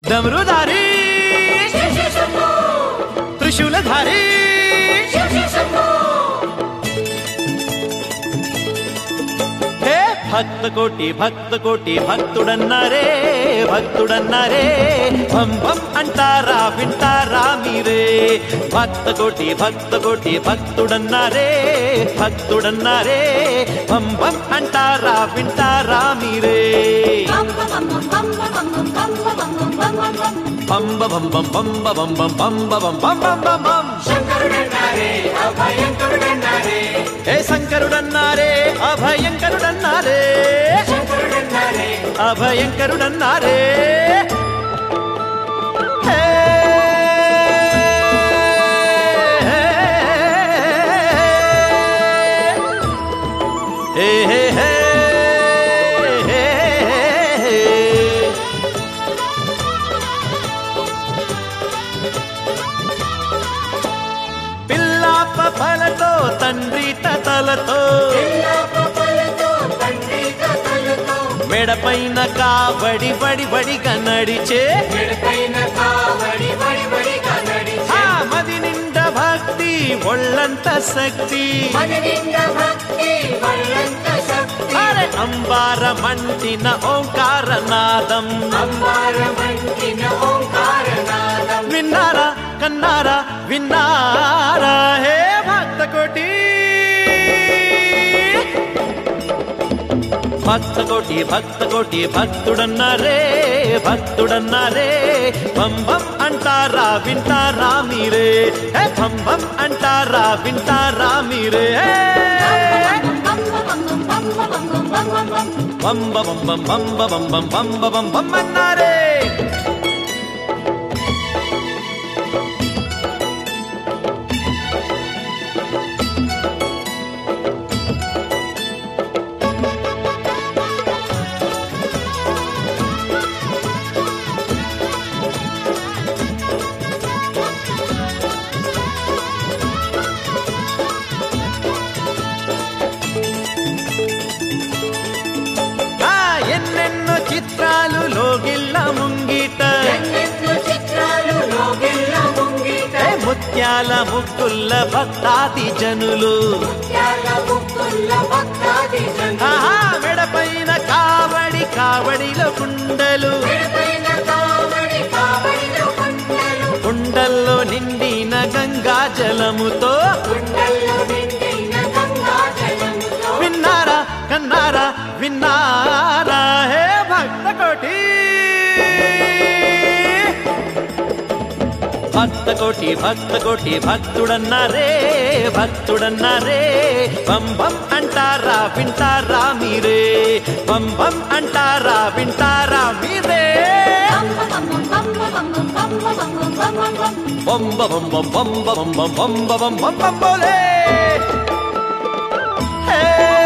డమరుధారి త్రిశూలధారి హే భక్త కోటి భక్త కోటి భక్తుడన్నారే భక్తుడన్నారే భం భం అంటారా వింటారా మీరే భక్త కోటి భక్త కోటి భక్తుడన్నారే భక్తుడన్నారే భం భం అంటారా వింటారా మీరే పంబ బం బం పంబ బం బం పంబ బం బం బం బం బం ఏ శంకరుడన్నారే అభయంకరుడన్నారే అభయంకరుడన్నారే హే. హే హే హే హే హే. పిల్లాప పలతో తండ్రి తలతో మెడపైన కాబడి బడి బడిగా నడిచే ఆ మది నిండా భక్తి ఒళ్ళంత శక్తి అరే అంబార మంటిన ఓంకార నాదం విన్నారా కన్నారా విన్నారా హే భక్త కోటి భక్త కోటి భక్త కోటి భక్తుడన్నారే భక్తుడన్నారే బం బం అంటారా వింటారా మీరే హే బం బం అంటారా వింటారా మీరే హే. బం బం బం బం బం బం బం బం బం బం అన్నారే ఆ ఎన్నెన్నో చిత్రాలు లోగిల్ల ముంగిట ఏ ముత్యాల ముక్కుల్ల భక్తాది జనులు ఆహా మెడపైన కావడి కావడిలో కుండలు కుండల్లో నిండిన గంగా జలముతో విన్నారా కన్నారా విన్నారా హే భక్త కోటి భక్త కోటి భక్త కోటి భక్తుడన్నారే భక్తుడన్నారే బం బం అంటారా వింటారా మీరే బం బం అంటారా వింటారా మీరే బొంబ బొంబ బొంబ బొంబ బొంబ బొంబ బొంబోలే హే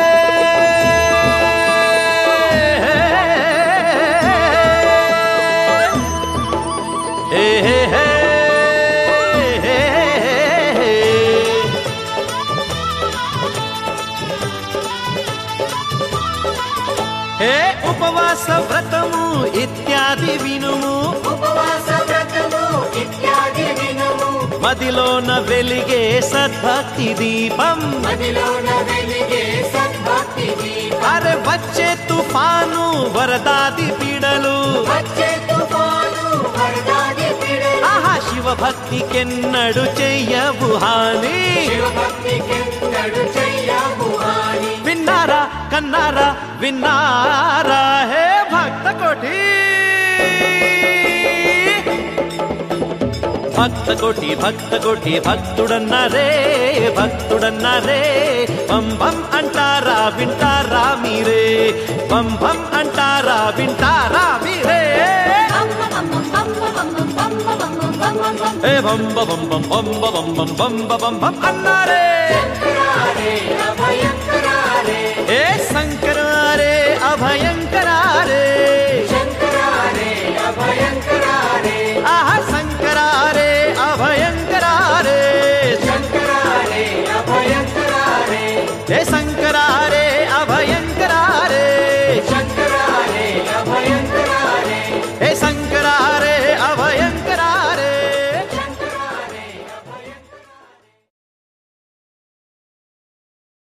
హే హే హే హే హే హే ఉపవాస వ్రతము ఇత్యాది వినుము మదిలోన వెలిగే సద్భక్తి దీపం అరే వచ్చే తుఫాను వరదాది పీడలు ఆహా శివ భక్తికెన్నడు చెయ్యవు హాని విన్నారా కన్నారా విన్నారా హే భక్త కోటి భక్త కోటి భక్త కోటి భక్తుడన్నారే భక్తుడన్నారే బం బం అంటారా వింటారా మీరే బం బం అంటారా వింటారా మీరే ఏ బం బం బం బం బం బం బం బం బం అన్నారే ఏ శంకరారే అభయం